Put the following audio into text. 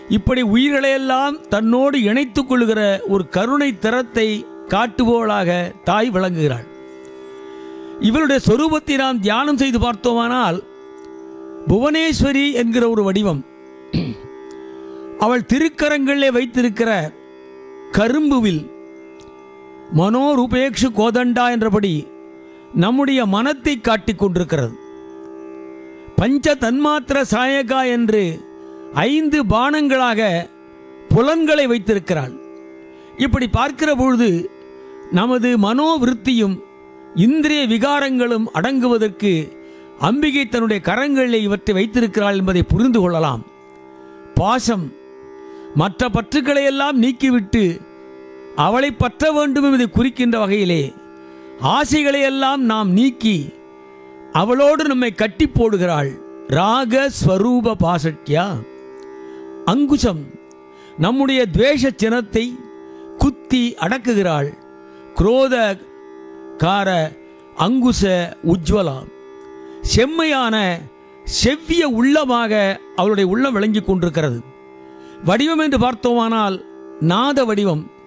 இப்படி உயிர்களையெல்லாம் தன்னோடு இணைத்துக் கொள்கிற ஒரு கருணை திறத்தை காட்டுபவளாக தாய் விளங்குகிறாள் இவளுடைய சொரூபத்தை நாம் தியானம் செய்து பார்த்தோமானால் புவனேஸ்வரி என்கிற ஒரு வடிவம் அவள் திருக்கரங்களிலே வைத்திருக்கிற கரும்புவில் மனோரூபேக்ஷு கோதண்டா என்றபடி நம்முடைய மனத்தை காட்டிக் கொண்டிருக்கிறது பஞ்ச தன்மாத்திர சாயகா என்று ஐந்து பானங்களாக புலன்களை வைத்திருக்கிறாள் இப்படி பார்க்கிற பொழுது நமது மனோவிருத்தியும் இந்திரிய விகாரங்களும் அடங்குவதற்கு அம்பிகை தன்னுடைய கரங்களில் இவற்றை வைத்திருக்கிறாள் என்பதை புரிந்து கொள்ளலாம் பாசம் மற்ற பற்றுக்களை எல்லாம் நீக்கிவிட்டு அவளை பற்ற வேண்டும் என்பதை குறிக்கின்ற வகையிலே ஆசைகளை எல்லாம் நாம் நீக்கி அவளோடு நம்மை கட்டி போடுகிறாள் ராக ஸ்வரூப பாசட்யா அங்குசம் நம்முடைய துவேஷ சினத்தை குத்தி அடக்குகிறாள் குரோத கார அங்குச உஜ்வலா செம்மையான செவ்விய உள்ளமாக அவளுடைய உள்ளம் விளங்கிக் கொண்டிருக்கிறது வடிவம் என்று பார்த்தோமானால் நாத வடிவம்